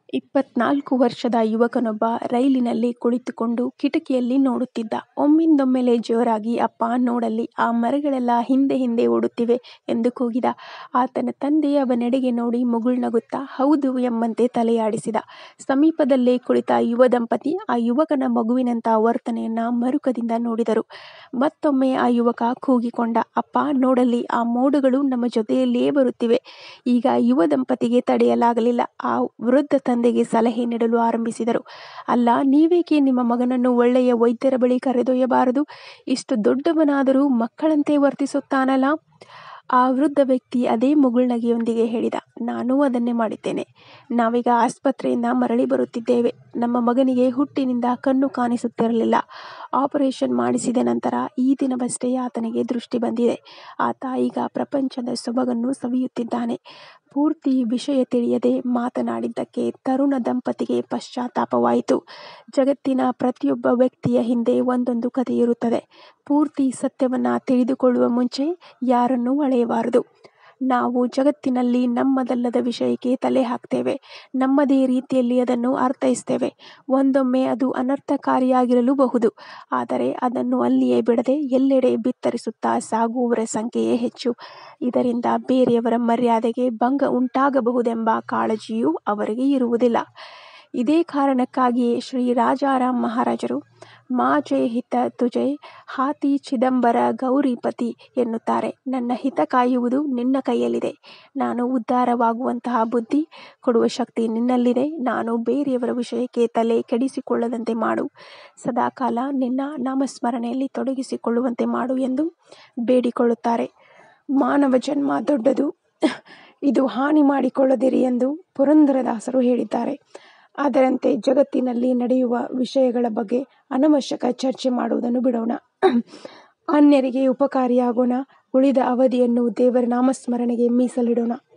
ಇಪ್ಪತ್ನಾಲ್ಕು ವರ್ಷದ ಯುವಕನೊಬ್ಬ ರೈಲಿನಲ್ಲಿ ಕುಳಿತುಕೊಂಡು ಕಿಟಕಿಯಲ್ಲಿ ನೋಡುತ್ತಿದ್ದ. ಒಮ್ಮಿಂದೊಮ್ಮೆಲೇ ಜೋರಾಗಿ ಅಪ್ಪಾ ನೋಡಲ್ಲಿ, ಆ ಮರಗಳೆಲ್ಲ ಹಿಂದೆ ಹಿಂದೆ ಓಡುತ್ತಿವೆ ಎಂದು ಕೂಗಿದ. ಆತನ ತಂದೆ ಅವನೆಡೆಗೆ ನೋಡಿ ಮುಗುಳ್ನಗುತ್ತ ಹೌದು ಎಂಬಂತೆ ತಲೆಯಾಡಿಸಿದ. ಸಮೀಪದಲ್ಲೇ ಕುಳಿತ ಯುವದಂಪತಿ ಆ ಯುವಕನ ಮಗುವಿನಂಥ ವರ್ತನೆಯನ್ನ ಮರುಕದಿಂದ ನೋಡಿದರು. ಮತ್ತೊಮ್ಮೆ ಆ ಯುವಕ ಕೂಗಿಕೊಂಡ ಅಪ್ಪಾ ನೋಡಲ್ಲಿ ಆ ಮೋಡಗಳು ನಮ್ಮ ಜೊತೆಯಲ್ಲಿಯೇ ಬರುತ್ತಿವೆ. ಈಗ ಯುವದಂಪತಿಗೆ ತಡೆಯಲಾಗಲಿಲ್ಲ. ಆ ವೃದ್ಧ ತಂದೆಗೆ ಸಲಹೆ ನೀಡಲು ಆರಂಭಿಸಿದರು. ಅಲ್ಲಾ ನೀವೇಕೆ ನಿಮ್ಮ ಮಗನನ್ನು ಒಳ್ಳೆಯ ವೈದ್ಯರ ಬಳಿ ಕರೆದೊಯ್ಯಬಾರದು? ಇಷ್ಟು ದೊಡ್ಡವನಾದರೂ ಮಕ್ಕಳಂತೆ ವರ್ತಿಸುತ್ತಾನಲ್ಲ? ಆ ವೃದ್ಧ ವ್ಯಕ್ತಿ ಅದೇ ಮುಗುಳ್ನಗೆಯೊಂದಿಗೆ ಹೇಳಿದ. ನಾನೂ ಅದನ್ನೇ ಮಾಡಿದ್ದೇನೆ. ನಾವೀಗ ಆಸ್ಪತ್ರೆಯಿಂದ ಮರಳಿ ಬರುತ್ತಿದ್ದೇವೆ. ನಮ್ಮ ಮಗನಿಗೆ ಹುಟ್ಟಿನಿಂದ ಕಣ್ಣು ಕಾಣಿಸುತ್ತಿರಲಿಲ್ಲ. ಆಪರೇಷನ್ ಮಾಡಿಸಿದ ನಂತರ ಈ ದಿನವಷ್ಟೇ ಆತನಿಗೆ ದೃಷ್ಟಿ ಬಂದಿದೆ. ಆತ ಈಗ ಪ್ರಪಂಚದ ಸೊಬಗನ್ನು ಸವಿಯುತ್ತಿದ್ದಾನೆ. ಪೂರ್ತಿ ವಿಷಯ ತಿಳಿಯದೆ ಮಾತನಾಡಿದ್ದಕ್ಕೆ ತರುಣ ದಂಪತಿಗೆ ಪಶ್ಚಾತ್ತಾಪವಾಯಿತು. ಜಗತ್ತಿನ ಪ್ರತಿಯೊಬ್ಬ ವ್ಯಕ್ತಿಯ ಹಿಂದೆ ಒಂದೊಂದು ಕಥೆಯಿರುತ್ತದೆ. ಪೂರ್ತಿ ಸತ್ಯವನ್ನ ತಿಳಿದುಕೊಳ್ಳುವ ಮುಂಚೆ ಯಾರನ್ನೂ ಅಳೆಯಬಾರದು. ನಾವು ಜಗತ್ತಿನಲ್ಲಿ ನಮ್ಮದಲ್ಲದ ವಿಷಯಕ್ಕೆ ತಲೆ ಹಾಕ್ತೇವೆ. ನಮ್ಮದೇ ರೀತಿಯಲ್ಲಿ ಅದನ್ನು ಅರ್ಥೈಸ್ತೇವೆ. ಒಂದೊಮ್ಮೆ ಅದು ಅನರ್ಥಕಾರಿಯಾಗಿರಲೂಬಹುದು. ಆದರೆ ಅದನ್ನು ಅಲ್ಲಿಯೇ ಬಿಡದೆ ಎಲ್ಲೆಡೆ ಬಿತ್ತರಿಸುತ್ತಾ ಸಾಗುವವರ ಸಂಖ್ಯೆಯೇ ಹೆಚ್ಚು. ಇದರಿಂದ ಬೇರೆಯವರ ಮರ್ಯಾದೆಗೆ ಭಂಗ ಉಂಟಾಗಬಹುದೆಂಬ ಕಾಳಜಿಯೂ ಅವರಿಗೆ ಇರುವುದಿಲ್ಲ. ಇದೇ ಕಾರಣಕ್ಕಾಗಿಯೇ ಶ್ರೀ ರಾಜಾರಾಮ್ ಮಹಾರಾಜರು ಮಾಝೆ ಹಿತ ತುಝೆ ಹಾಥಿ ಚಿದಂಬರ ಗೌರಿಪತಿ ಎನ್ನುತ್ತಾರೆ. ನನ್ನ ಹಿತ ಕಾಯುವುದು ನಿನ್ನ ಕೈಯಲ್ಲಿದೆ. ನಾನು ಉದ್ಧಾರವಾಗುವಂತಹ ಬುದ್ಧಿ ಕೊಡುವ ಶಕ್ತಿ ನಿನ್ನಲ್ಲಿದೆ. ನಾನು ಬೇರೆಯವರ ವಿಷಯಕ್ಕೆ ತಲೆ ಕೆಡಿಸಿಕೊಳ್ಳದಂತೆ ಮಾಡು. ಸದಾಕಾಲ ನಿನ್ನ ನಾಮಸ್ಮರಣೆಯಲ್ಲಿ ತೊಡಗಿಸಿಕೊಳ್ಳುವಂತೆ ಮಾಡು ಎಂದು ಬೇಡಿಕೊಳ್ಳುತ್ತಾರೆ. ಮಾನವ ಜನ್ಮ ದೊಡ್ಡದು. ಇದು ಹಾನಿ ಮಾಡಿಕೊಳ್ಳದಿರಿ ಎಂದು ಪುರಂದರದಾಸರು ಹೇಳಿದ್ದಾರೆ. ಅದರಂತೆ ಜಗತ್ತಿನಲ್ಲಿ ನಡೆಯುವ ವಿಷಯಗಳ ಬಗ್ಗೆ ಅನವಶ್ಯಕ ಚರ್ಚೆ ಮಾಡುವುದನ್ನು ಬಿಡೋಣ. ಅನ್ಯರಿಗೆ ಉಪಕಾರಿಯಾಗೋಣ. ಉಳಿದ ಅವಧಿಯನ್ನು ದೇವರ ನಾಮಸ್ಮರಣೆಗೆ ಮೀಸಲಿಡೋಣ.